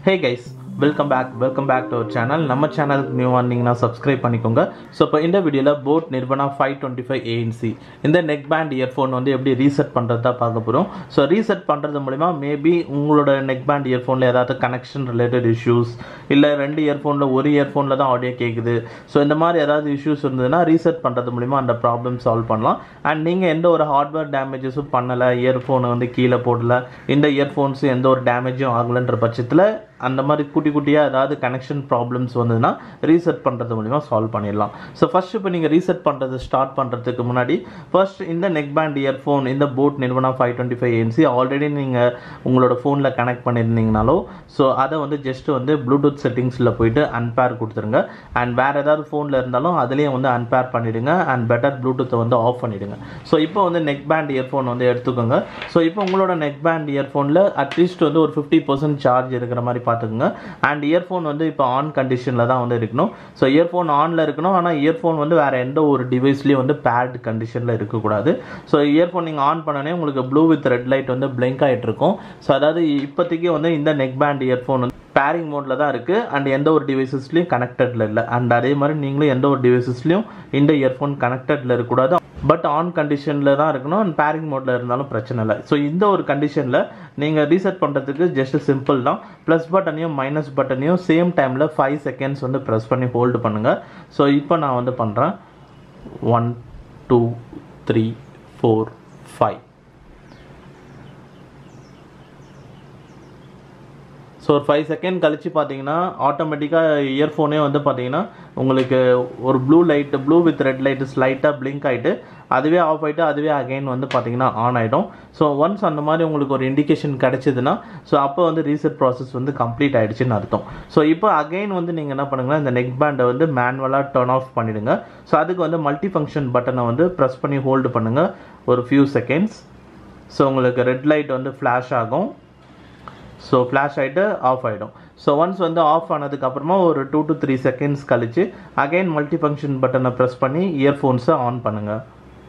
hey guys welcome back welcome back to our channel நம்ம சேனலுக்கு new வந்தீங்கன்னா subscribe பண்ணிக்கோங்க ஸோ இப்போ இந்த வீடியோவில் boAt Nirvana five twenty five ANC இந்த நெக் பேண்ட் இயர்ஃபோன் வந்து எப்படி ரீசெட் பண்ணுறது தான் பார்க்க போகிறோம் ஸோ ரீசெட் பண்ணுறது மூலிமா மேபி உங்களோட நெக் பேண்ட் இயர்ஃபோனில் ஏதாவது கனெக்ஷன் ரிலேட்டட் இஷ்யூஸ் இல்லை ரெண்டு இயர்ஃபோனில் ஒரு இயர்ஃபோனில் தான் ஆடியோ கேட்குது ஸோ இந்த மாதிரி ஏதாவது இஷ்யூஸ் இருந்ததுன்னா ரீசெட் பண்ணுறது மூலிமா அந்த ப்ராப்ளம் சால்வ் பண்ணலாம் அண்ட் நீங்கள் எந்த ஒரு ஹார்ட்வேர் டேமேஜஸும் பண்ணலை இயர்ஃபோனை வந்து கீழே போடல இந்த இயர்ஃபோன்ஸ் எந்த ஒரு டேமேஜும் ஆகலைன்ற பட்சத்தில் அந்த மாதிரி குட்டி குட்டியாக ஏதாவது கனெக்ஷன் ப்ராப்ளம்ஸ் வந்ததுன்னா ரீசெட் பண்ணுறது மூலிமா சால்வ் பண்ணிடலாம் ஸோ ஃபர்ஸ்ட் இப்போ நீங்கள் ரீசெட் பண்ணுறது ஸ்டார்ட் பண்ணுறதுக்கு முன்னாடி ஃபர்ஸ்ட் இந்த நெக் பேண்ட் இயர்ஃபோன் இந்த போட் நிறுவனம் five twenty five NC already நீங்கள் உங்களோட ஃபோனில் கனெக்ட் பண்ணியிருந்தீங்கனாலோ ஸோ அதை வந்து ஜஸ்ட் வந்து ப்ளூடூத் செட்டிங்ஸில் போயிட்டு அன்பேர் கொடுத்துருங்க அண்ட் வேறு ஏதாவது ஃபோனில் இருந்தாலும் அதுலேயும் வந்து அன்பேர் பண்ணிவிடுங்க அண்ட் பெட்டர் ப்ளூடூத்தை வந்து ஆஃப் பண்ணிவிடுங்க ஸோ இப்போ வந்து நெக் பேண்ட் இயர்ஃபோன் வந்து எடுத்துக்கோங்க ஸோ இப்போ உங்களோட நெக் பேண்ட் இயர்ஃபோனில் அட்லீஸ்ட் வந்து ஒரு ஃபிஃப்டி பர்சன்ட் சார்ஜ் இருக்கிற மாதிரி பார்த்துக்குங்க அண்ட் இயர்ஃபோன் வந்து இப்போ ஆன் கண்டிஷனில் தான் வந்து இருக்கணும் ஸோ இயர்ஃபோன் ஆனில் இருக்கணும் ஆனால் இயர்ஃபோன் வந்து வேறு எந்த ஒரு டிவைஸ்லேயும் வந்து பேட் கண்டிஷனில் இருக்கக்கூடாது ஸோ இயர்ஃபோன் நீங்கள் ஆன் பண்ணனே உங்களுக்கு ப்ளூ வித் ரெட் லைட் வந்து பிளிங்க் ஆகிட்டு இருக்கும் ஸோ அதாவது இப்போதைக்கு வந்து இந்த நெக் பேண்ட் இயர்ஃபோன் வந்து பேரிங் மோடில் தான் இருக்குது அண்ட் எந்த ஒரு டிவைசஸ்லையும் கனெக்டடில் இல்லை அண்ட் அதே மாதிரி நீங்களும் எந்த ஒரு டிவைசஸ்லையும் இந்த இயர்ஃபோன் கனெக்டடில் இருக்கக்கூடாது பட் ஆன் கண்டிஷனில் தான் இருக்கணும் அண்ட் பேரிங் மோடில் இருந்தாலும் பிரச்சனை இல்லை ஸோ இந்த ஒரு கண்டிஷனில் நீங்கள் ரீசெட் பண்ணுறதுக்கு ஜஸ்ட் சிம்பிள் தான் ப்ளஸ் பட்டனையும் மைனஸ் பட்டனையும் சேம் டைமில் ஃபைவ் செகண்ட்ஸ் வந்து ப்ரெஸ் பண்ணி ஹோல்டு பண்ணுங்கள் ஸோ இப்போ நான் வந்து பண்ணுறேன் one two three four five so ஒரு ஃபைவ் செகண்ட் கழித்து பார்த்தீங்கன்னா ஆட்டோமேட்டிக்காக இயர்ஃபோனே வந்து பார்த்தீங்கன்னா உங்களுக்கு ஒரு blue light blue with red light ஸ்லைட்டாக பிளிங்க் ஆகிட்டு அதுவே ஆஃப் ஆகிட்டு அதுவே அகைன் வந்து பார்த்தீங்கன்னா ஆன் ஆகிடும் ஸோ ஒன்ஸ் அந்த மாதிரி உங்களுக்கு ஒரு இண்டிகேஷன் கிடச்சிதுன்னா ஸோ அப்போ வந்து ரீசெட் ப்ராசஸ் வந்து கம்ப்ளீட் ஆகிடுச்சின்னு அர்த்தம் ஸோ இப்போ அகைன் வந்து நீங்கள் என்ன பண்ணுங்கன்னா இந்த நெக் பேண்டை வந்து மேனுவலாக டர்ன் ஆஃப் பண்ணிவிடுங்க ஸோ அதுக்கு வந்து மல்டி ஃபங்க்ஷன் பட்டனை வந்து ப்ரெஸ் பண்ணி ஹோல்டு பண்ணுங்கள் ஒரு ஃபியூ செகண்ட்ஸ் ஸோ உங்களுக்கு ரெட் லைட் வந்து ஃப்ளாஷ் ஆகும் ஸோ ஃப்ளாஷ் ஆகிட்டு ஆஃப் ஆகிடும் ஸோ ஒன்ஸ் வந்து ஆஃப் ஆனதுக்கப்புறமா ஒரு டூ டு த்ரீ செகண்ட்ஸ் கழித்து அகைன் மல்டி ஃபங்க்ஷன் பட்டனை ப்ரெஸ் பண்ணி இயர்ஃபோன்ஸை ஆன் பண்ணுங்கள்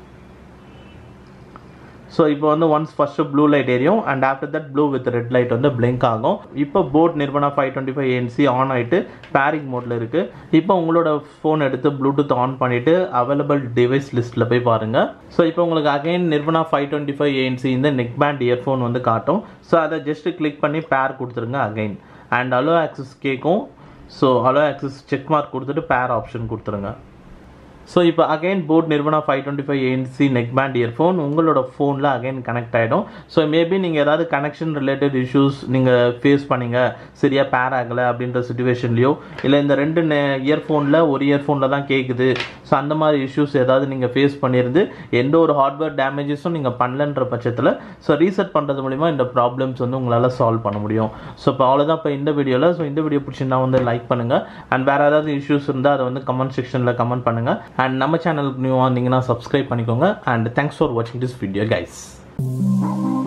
ஸோ இப்போ வந்து ஒன்ஸ் ஃபஸ்ட்டு ப்ளூ லைட் எரியும் and after that blue with red light வந்து பிளிங்க் ஆகும் இப்போ boAt Nirvana five twenty five NC on ஆகிட்டு பேரிங் மோடில் இருக்குது இப்போ உங்களோட ஃபோன் எடுத்து ப்ளூடூத் ஆன் பண்ணிவிட்டு அவைலபிள் டிவைஸ் லிஸ்ட்டில் போய் பாருங்கள் ஸோ இப்போ உங்களுக்கு again Nirvana five twenty five ANC இந்த நெக் பேண்ட் இயர்ஃபோன் வந்து காட்டும் ஸோ அதை ஜஸ்ட்டு கிளிக் பண்ணி பேர் கொடுத்துருங்க அகைன் அண்ட் அலோ ஆக்சஸ் கேட்கும் so allow access check mark கொடுத்துட்டு பேர் ஆப்ஷன் கொடுத்துருங்க ஸோ இப்போ again boAt Nirvana five twenty five ANC neck band earphone உங்களோட ஃபோனில் அகைன் கனெக்ட் ஆகிடும் ஸோ மேபி நீங்கள் ஏதாவது கனெக்ஷன் ரிலேட்டட் இஷ்யூஸ் நீங்கள் ஃபேஸ் பண்ணீங்க சரியாக பேர் ஆகலை அப்படின்ற சுச்சுவேஷன்லையோ இல்லை இந்த ரெண்டு இயர்ஃபோனில் ஒரு இயர்ஃபோனில் தான் கேட்குது ஸோ அந்த மாதிரி இஷ்யூஸ் ஏதாவது நீங்கள் ஃபேஸ் பண்ணியிருந்து எந்த ஒரு ஹார்ட்வேர் டேமேஜஸும் நீங்கள் பண்ணலன்ற பட்சத்தில் ஸோ ரீசெட் பண்ணுறது மூலிமா இந்த ப்ராப்ளம்ஸ் வந்து உங்களால் சால்வ் பண்ண முடியும் ஸோ இப்போ அவ்வளோதான் இப்போ இந்த வீடியோவில் ஸோ இந்த வீடியோ பிடிச்சிருந்தா வந்து லைக் பண்ணுங்கள் அண்ட் வேறு ஏதாவது இஷ்யூஸ் இருந்தால் அதை வந்து கமெண்ட் செக்ஷனில் கமெண்ட் பண்ணுங்கள் அண்ட் நம்ம சேனலுக்கு நியூ வந்தீங்கன்னா சப்ஸ்கிரைப் பண்ணிக்கோங்க அண்ட் தேங்க்ஸ் ஃபார் வாட்சிங் திஸ் வீடியோ கைஸ்